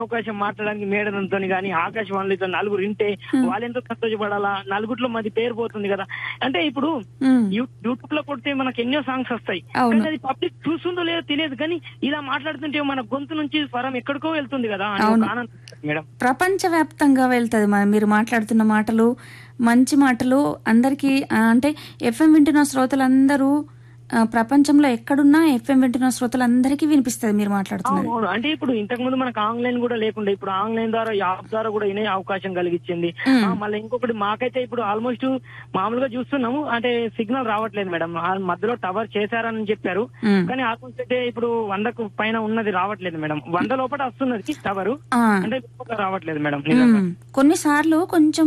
అవకాశం మాట్లాడడానికి మేడంతో కానీ ఆకాశవాణితో నలుగురు వింటే వాళ్ళెంతో సంతోషపడాలా నలుగురిలో మాది పేరు పోతుంది కదా అంటే ఇప్పుడు ఉమ్, యూ- యూట్యూబ్ లో కొడితే మనకు ఎన్నో సాంగ్స్ వస్తాయి అవును. కానీ అది పబ్లిక్ చూస్తుందో లేదో తెలియదు కానీ ఇలా మాట్లాడుతుంటే మన గొంతు నుంచి స్వరం ఎక్కడికో వెళ్తుంది కదా అని అవును. ఒక ఆనందం మేడం ప్రపంచవ్యాప్తంగా వెళ్తుంది మ- మీరు మాట్లాడుతున్న మాటలు మంచి మాటలు అందరికీ ఆ, అంటే ఎఫ్ఎం వింటున్న శ్రోతలందరూ ఆ, ప్రపంచంలో ఎక్కడున్నా ఎఫ్ఎం వింటున్న శ్రోతలందరికీ వినిపిస్తుంది మీరు మాట్లాడుతున్నది అవును అంటే ఇప్పుడు ఇంతకు ముందు మనకు ఆన్లైన్ కూడా లేకుండా ఇప్పుడు ఆన్లైన్ ద్వారా యాప్ ద్వారా కూడా వినే అవకాశం కలిగించింది మ్మ్. ఆ, మళ్ళీ ఇంకొకటి మాకైతే ఇప్పుడు ఆల్మోస్ట్ మామూలుగా చూస్తున్నాము అంటే సిగ్నల్ రావట్లేదు మేడం ఆ మధ్యలో టవర్ చేశారని చెప్పారు ఉమ్, కానీ ఆల్మోస్ట్ అయితే ఇప్పుడు వందకు పైన ఉన్నది రావట్లేదు మేడం వంద లోపల వస్తున్నది టవర్ ఆ, అంటే లోపల రావట్లేదు మేడం నిజంగా ఉమ్, కొన్నిసార్లు కొంచెం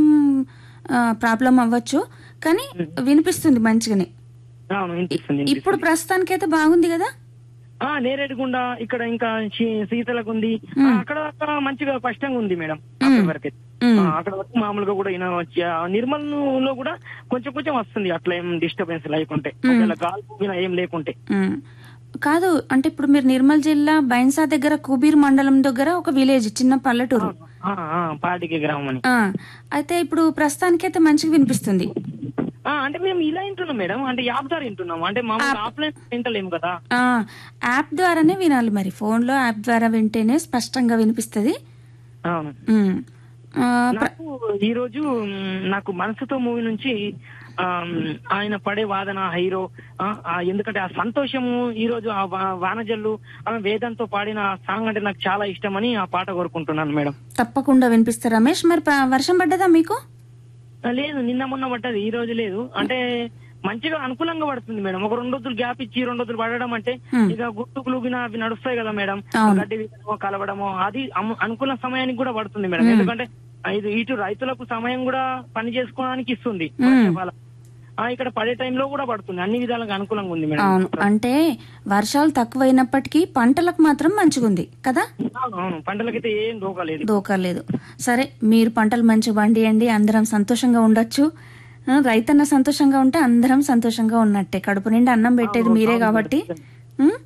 ప్రాబ్లం అవ్వచ్చు కానీ వినిపిస్తుంది మంచిగానే అవును వినిపిస్తుంది ఇప్పుడు వినిపిస్తుంది. ప్రస్తుతానికైతే బాగుంది కదా ఆ నేరేడుగుండ ఇక్కడ ఇంకా శీ- శీతలకు ఉంది ఆ, అక్కడ అక్కడ మంచిగా స్పష్టంగా ఉంది మేడం అక్కడ వరకు అయితే. ఉమ్. ఆ, అక్కడ వరకు మామూలుగా కూడా ఈయన వచ్చి ఆ, నిర్మల్ లో కూడా కొంచెం కొంచెం వస్తుంది అట్లా ఏం డిస్టర్బెన్స్ లేకుంటే ఒకవేళ గాలి పూగిన ఏం లేకుంటే ఉమ్. కాదు అంటే ఇప్పుడు మీరు నిర్మల్ జిల్లా బైన్సా దగ్గర కుబీర్ మండలం దగ్గర ఒక విలేజ్ చిన్న పల్లెటూరు ఆ, ఆ, పాటికి గ్రామం అని ఆ, అయితే ఇప్పుడు ప్రస్తుతానికైతే మంచిగా వినిపిస్తుంది ఆ, అంటే మేము ఇలా వింటున్నాం మేడం అంటే యాప్ ద్వారా వింటున్నాం అంటే మామూలుగా ఆఫ్లైన్ వింటలేము కదా ఆ, యాప్ ద్వారానే వినాలి మరి ఫోన్లో యాప్ ద్వారా వింటేనే స్పష్టంగా వినిపిస్తుంది అవును ఉమ్. ఆ, ప్ర- నాకు ఈ రోజు మ్, నాకు మనసుతో మూవీ నుంచి ఆమ్, ఆయన పడే వాదన హీరో ఆ, ఆ, ఎందుకంటే ఆ సంతోషము ఈ రోజు ఆ వా- వానజల్లు ఆమె వేదంతో పాడిన సాంగ్ అంటే నాకు చాలా ఇష్టమని ఆ పాట కోరుకుంటున్నాను మేడం తప్పకుండా వినిపిస్తారు రమేష్ మరి ప్ర- వర్షం పడ్డదా మీకు ఆ, లేదు నిన్న మొన్న పడ్డది ఈ రోజు లేదు అంటే మంచిగా అనుకూలంగా పడుతుంది మేడం ఒక రెండు రోజులు గ్యాప్ ఇచ్చి రెండు రోజులు పడడం అంటే Hmm. ఇక గుట్టుకులు గిన అవి నడుస్తాయి కదా మేడం అవును. గడ్డి విత్తడమో కలవడమో అది అము- అనుకూల సమయానికి కూడా పడుతుంది మేడం ఎందుకంటే ఆ, ఇది ఇటు రైతులకు సమయం కూడా పని చేసుకోవడానికి ఇస్తుంది వర్షాకాలం. ఆ ఇక్కడ పడే టైంలో కూడా పడుతుంది అన్ని విధాలుగా అనుకూలంగా ఉంది మేడం అవును అంటే వర్షాలు తక్కువైనప్పటికీ పంటలకు మాత్రం మంచిగుంది కదా అవును అవును పంటలకైతే ఏం దోకలేదు దోకా లేదు సరే మీరు పంటలు మంచిగా పండియండి అందరం సంతోషంగా ఉండొచ్చు ఆ, రైతన్న సంతోషంగా ఉంటే అందరం సంతోషంగా ఉన్నట్టే కడుపు నిండా అన్నం పెట్టేది మీరే కాబట్టి ఉమ్?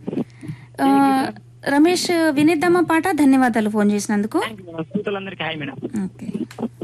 ఆ, రమేష్ వినిద్దామా పాట ధన్యవాదాలు ఫోన్ చేసినందుకు థ్యాంక్ యూ మేడం శ్రోతలందరికీ హాయ్ మేడం ఓకే